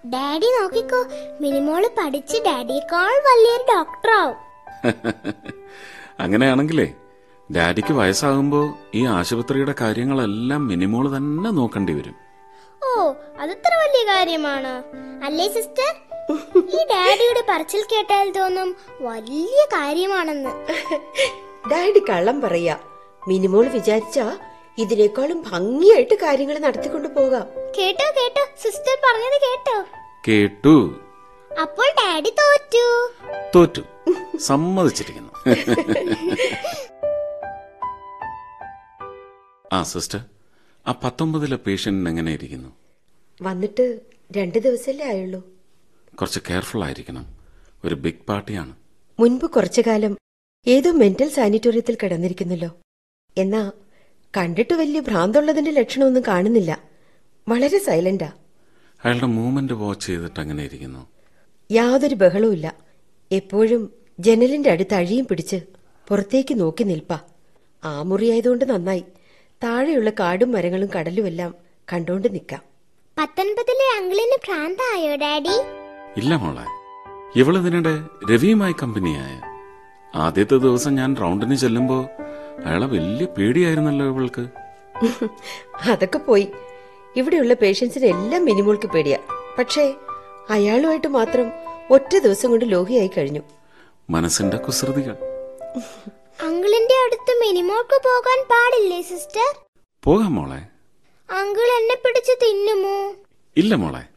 daddy നോക്കിക്കോ മിനിമോള് പഠിച്ച് ഡാഡിയേക്കാൾ വലിയൊരു ഡോക്ടറാവും അങ്ങനെയാണെങ്കിലേ ഡാഡിക്ക് വയസ്സാകുമ്പോ ഈ ആശുപത്രിയുടെ കാര്യങ്ങളെല്ലാം മിനിമോള് തന്നെ നോക്കേണ്ടി വരും ഓ അതത്ര വലിയ കാര്യമാണ് അല്ലേ സിസ്റ്റർ ഈ ഡാഡിയുടെ പറച്ചിൽ കേട്ടാൽ തോന്നും വലിയ കാര്യമാണെന്ന് ഡാഡി കള്ളം പറയാ മിനിമോൾ വിചാരിച്ചാ ഇതിനേക്കാളും ഭംഗിയായിട്ട് കാര്യങ്ങൾ നടത്തിക്കൊണ്ടു പോകാം കേട്ടോ കേട്ടോ സിസ്റ്റർ പറഞ്ഞത് കേട്ടോ കേട്ടു അപ്പോൾ ഡാഡി തോറ്റു തോറ്റു സമ്മതിച്ചിരിക്കുന്നു ആ സിസ്റ്റർ ആ പത്തൊമ്പതിലെ പേഷ്യന്റിന് എങ്ങനെ ഇരിക്കുന്നു വന്നിട്ട് രണ്ടു ദിവസമല്ലേ ആയുള്ളൂ കുറച്ച് കെയർഫുൾ ആയിരിക്കണം ഒരു ബിഗ് പാർട്ടിയാണ് മുൻപ് കുറച്ചു കാലം ഏതോ മെന്റൽ സാനിറ്റോറിയത്തിൽ കിടന്നിരിക്കുന്നല്ലോ എന്നാ കണ്ടിട്ട് വലിയ ഭ്രാന്തുള്ളതിന്റെ ലക്ഷണമൊന്നും കാണുന്നില്ല വളരെ സൈലന്റാ അയാളുടെ മൂവ്മെന്റ് വാച്ച് ചെയ്തിട്ട് എങ്ങനെ ഇരിക്കുന്നു യാതൊരു ബഹളവുമില്ല എപ്പോഴും ജനലിന്റെ അടുത്ത് അഴിയും പിടിച്ച് പുറത്തേക്ക് നോക്കി നിൽപ്പാ ആ മുറിയായതുകൊണ്ട് നന്നായി താഴെയുള്ള കാടും മരങ്ങളും കടലുമെല്ലാം കണ്ടോണ്ട് നിൽക്കാം പത്തൊൻപതിലെ അങ്കിളിന് ഭ്രാന്തായോ ഡാഡി ഇല്ല മോളെ ഇവളിതിനിടെ രവിയുമായി കമ്പനിയായ ആദ്യത്തെ ദിവസം ഞാൻ റൗണ്ടിന് ചെല്ലുമ്പോ അയാളെ വലിയ പേടിയായിരുന്നല്ലോ ഇവൾക്ക് അതൊക്കെ പോയി ഇവിടെയുള്ള പേഷ്യൻസിന് എല്ലാം മിനിമോൾക്ക് പേടിയാ പക്ഷേ അയാളുമായിട്ട് മാത്രം ഒറ്റ ദിവസം കൊണ്ട് ലോഹിയായി കഴിഞ്ഞു മനസ്സിന്റെ കുസൃതികൾ അങ്കിളിന്റെ അടുത്ത് മിനിമോൾക്ക് പോകാൻ പാടില്ലേ സിസ്റ്റർ പോകാം മോളെ അങ്കിൾ എന്നെ പിടിച്ച് തിന്നുമോ ഇല്ല മോളെ